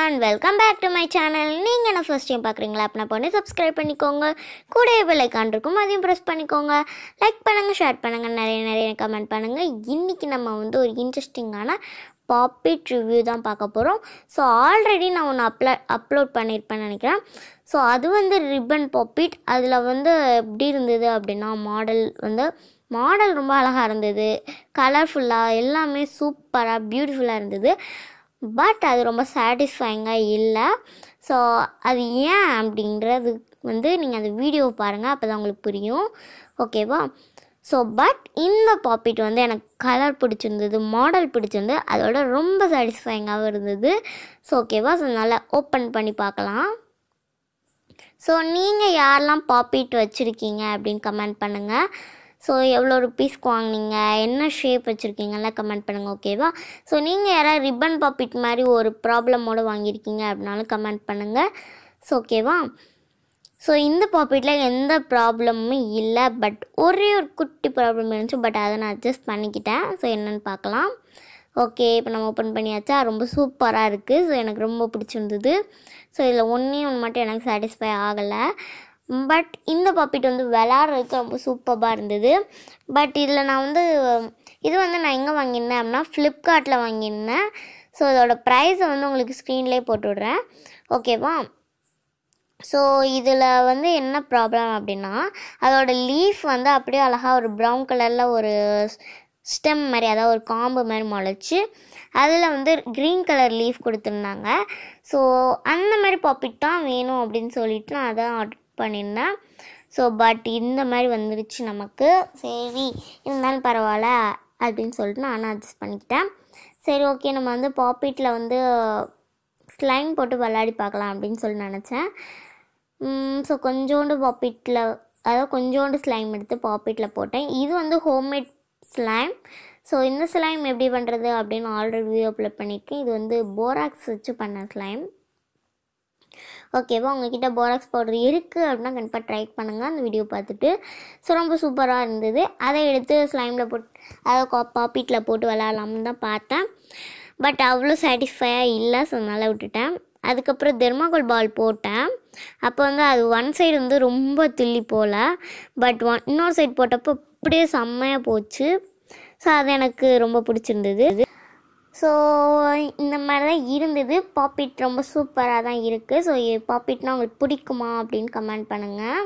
and welcome back to my channel நீங்கள் என்ன first time பார்க்குறீங்களா அப்படின்னா பண்ணி சப்ஸ்கிரைப் பண்ணிக்கோங்க கூடவே பெல்லைக்கான் இருக்கும் அதையும் ப்ரெஸ் பண்ணிக்கோங்க லைக் பண்ணுங்கள் ஷேர் பண்ணுங்கள் நிறைய நிறைய கமெண்ட் பண்ணுங்கள் இன்றைக்கி நம்ம வந்து ஒரு இன்ட்ரெஸ்டிங்கான பாப்பிட் ரிவ்யூ தான் பார்க்க போகிறோம் ஸோ ஆல்ரெடி நான் ஒன்று அப்லோ அப்லோட் பண்ணியிருப்பேன்னு நினைக்கிறேன் ஸோ அது வந்து ரிப்பன் பாப்பிட் அதில் வந்து எப்படி இருந்தது அப்படின்னா மாடல் வந்து மாடல் ரொம்ப அழகாக இருந்தது கலர்ஃபுல்லாக எல்லாமே சூப்பராக பியூட்டிஃபுல்லாக இருந்தது பட் அது ரொம்ப சாட்டிஸ்ஃபைங்காக இல்லை ஸோ அது ஏன் அப்படின்றது வந்து நீங்கள் அந்த வீடியோ பாருங்கள் அப்போ தான் உங்களுக்கு புரியும் ஓகேவா ஸோ பட் இந்த பாப்பிட் வந்து எனக்கு கலர் பிடிச்சிருந்தது மாடல் பிடிச்சிருந்தது அதோட ரொம்ப சாட்டிஸ்ஃபைங்காகவும் இருந்தது ஸோ ஓகேவா ஸோ நல்லா ஓப்பன் பண்ணி பார்க்கலாம் ஸோ நீங்கள் யாரெல்லாம் பாப்பிட் வச்சுருக்கீங்க அப்படின்னு கமெண்ட் பண்ணுங்கள் ஸோ எவ்வளோ ருப்பீஸ்க்கு வாங்குனீங்க என்ன ஷேப் வச்சுருக்கீங்கலாம் கமெண்ட் பண்ணுங்கள் ஓகேவா ஸோ நீங்கள் யாராவது ரிப்பன் பாப்பிட் மாதிரி ஒரு ப்ராப்ளமோடு வாங்கியிருக்கீங்க அப்படின்னாலும் கமெண்ட் பண்ணுங்கள் ஸோ ஓகேவா ஸோ இந்த பாப்பிட்டில் எந்த ப்ராப்ளமும் இல்லை பட் ஒரே ஒரு குட்டி ப்ராப்ளம் இருந்துச்சு பட் அதை நான் அட்ஜஸ்ட் பண்ணிக்கிட்டேன் ஸோ என்னென்னு பார்க்கலாம் ஓகே இப்போ நம்ம ஓப்பன் பண்ணியாச்சா ரொம்ப சூப்பராக இருக்குது ஸோ எனக்கு ரொம்ப பிடிச்சிருந்தது ஸோ இதில் ஒன்றே ஒன்று மட்டும் எனக்கு சாட்டிஸ்ஃபை ஆகலை பட் இந்த பாப்பிட் வந்து விளாட்றதுக்கு ரொம்ப சூப்பராக இருந்தது பட் இதில் நான் வந்து இது வந்து நான் எங்கே வாங்கியிருந்தேன் அப்படின்னா ஃப்ளிப்கார்ட்டில் வாங்கியிருந்தேன் ஸோ இதோட ப்ரைஸை வந்து உங்களுக்கு ஸ்க்ரீன்லேயே போட்டு விட்றேன் ஓகேவா ஸோ இதில் வந்து என்ன ப்ராப்ளம் அப்படின்னா அதோட லீஃப் வந்து அப்படியே அழகாக ஒரு ப்ரௌன் கலரில் ஒரு ஸ்டெம் மாதிரி அதாவது ஒரு காம்பு மாதிரி முளைச்சி அதில் வந்து க்ரீன் கலர் லீஃப் கொடுத்துருந்தாங்க ஸோ அந்த மாதிரி பாப்பிட் தான் வேணும் அப்படின்னு சொல்லிட்டு நான் அதான் ஆர்டர் பண்ணியிருந்தேன் ஸோ பட் இந்த மாதிரி வந்துருச்சு நமக்கு சரி இருந்தாலும் பரவாயில்ல அப்படின்னு சொல்லிட்டு நான் அட்ஜஸ்ட் பண்ணிக்கிட்டேன் சரி ஓகே நம்ம வந்து பாப்பிட்டில் வந்து ஸ்லைம் போட்டு விளையாடி பார்க்கலாம் அப்படின்னு சொல்லி நினச்சேன் ஸோ கொஞ்சோண்டு பாப்பிட்டில் அதாவது கொஞ்சோண்டு ஸ்லைம் எடுத்து பாப்பிட்டில் போட்டேன் இது வந்து ஹோம்மேட் ஸ்லைம் ஸோ இந்த ஸ்லைம் எப்படி பண்ணுறது அப்படின்னு ஆல்ரெடி வீடியோ அப்லோட் பண்ணியிருக்கேன் இது வந்து போராக்ஸ் வச்சு பண்ண ஸ்லைம் ஓகேவா உங்ககிட்ட போராக்ஸ் பவுடர் இருக்குது அப்படின்னா கண்டிப்பாக ட்ரை பண்ணுங்கள் அந்த வீடியோ பார்த்துட்டு ஸோ ரொம்ப சூப்பராக இருந்தது அதை எடுத்து ஸ்லைமில் போட்டு அதை பாப்பிட்டில் போட்டு விளாட்லாம்னு தான் பார்த்தேன் பட் அவ்வளோ சாட்டிஸ்ஃபையாக இல்லை ஸோ அதனால் விட்டுட்டேன் அதுக்கப்புறம் தெர்மாகோல் பால் போட்டேன் அப்போ வந்து அது ஒன் சைடு வந்து ரொம்ப துள்ளி போகல பட் ஒன் இன்னொரு சைடு போட்டப்போ அப்படியே செம்மையாக போச்சு ஸோ அது எனக்கு ரொம்ப பிடிச்சிருந்தது ஸோ இந்த மாதிரி தான் இருந்தது பாப்பிட் ரொம்ப சூப்பராக தான் இருக்குது ஸோ பாப்பிட்னா உங்களுக்கு பிடிக்குமா அப்படின்னு கமெண்ட் பண்ணுங்கள்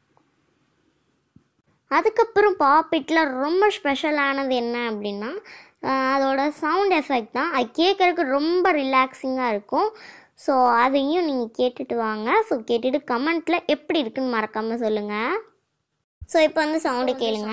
அதுக்கப்புறம் பாப்பிட்டில் ரொம்ப ஸ்பெஷலானது என்ன அப்படின்னா அதோட சவுண்ட் எஃபெக்ட் தான் அது கேட்குறதுக்கு ரொம்ப ரிலாக்ஸிங்காக இருக்கும் ஸோ அதையும் நீங்கள் கேட்டுட்டு வாங்க ஸோ கேட்டுட்டு கமெண்ட்டில் எப்படி இருக்குன்னு மறக்காமல் சொல்லுங்கள் ஸோ இப்போ வந்து சவுண்டு கேளுங்க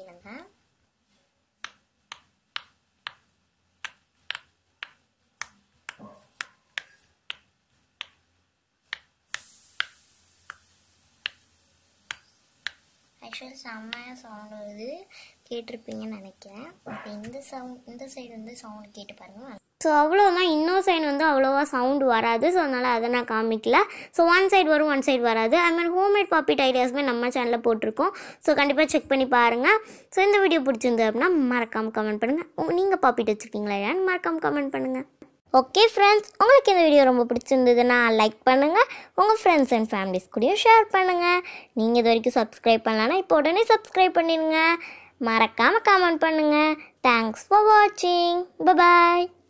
ஆக்சுவலி செம்மையாக சவுண்ட் வருது கேட்டிருப்பீங்கன்னு நினைக்கிறேன் இப்போ இந்த சவுண்ட் இந்த சைடு வந்து சவுண்ட் கேட்டு பாருங்கள் ஸோ அவ்வளோதான் இன்னொரு சைடு வந்து அவ்வளோவா சவுண்டு வராது ஸோ அதனால் அதை நான் காமிக்கல ஸோ ஒன் சைடு வரும் ஒன் சைடு வராது அது மாதிரி ஹோம்மேட் பாப்பிட் ஐடியாஸுமே நம்ம சேனலில் போட்டிருக்கோம் ஸோ கண்டிப்பாக செக் பண்ணி பாருங்கள் ஸோ இந்த வீடியோ பிடிச்சிருந்து அப்படின்னா மறக்காமல் கமெண்ட் பண்ணுங்கள் நீங்கள் பாப்பிட் வச்சுருக்கீங்களா இல்லையான்னு மறக்காமல் கமெண்ட் பண்ணுங்கள் ஓகே ஃப்ரெண்ட்ஸ் உங்களுக்கு இந்த வீடியோ ரொம்ப பிடிச்சிருந்ததுன்னா லைக் பண்ணுங்கள் உங்கள் ஃப்ரெண்ட்ஸ் அண்ட் ஃபேமிலிஸ் கூடயும் ஷேர் பண்ணுங்கள் நீங்கள் இது வரைக்கும் சப்ஸ்கிரைப் பண்ணலன்னா இப்போ உடனே சப்ஸ்கிரைப் பண்ணிடுங்க மறக்காமல் கமெண்ட் பண்ணுங்கள் தேங்க்ஸ் ஃபார் வாட்சிங் பாய்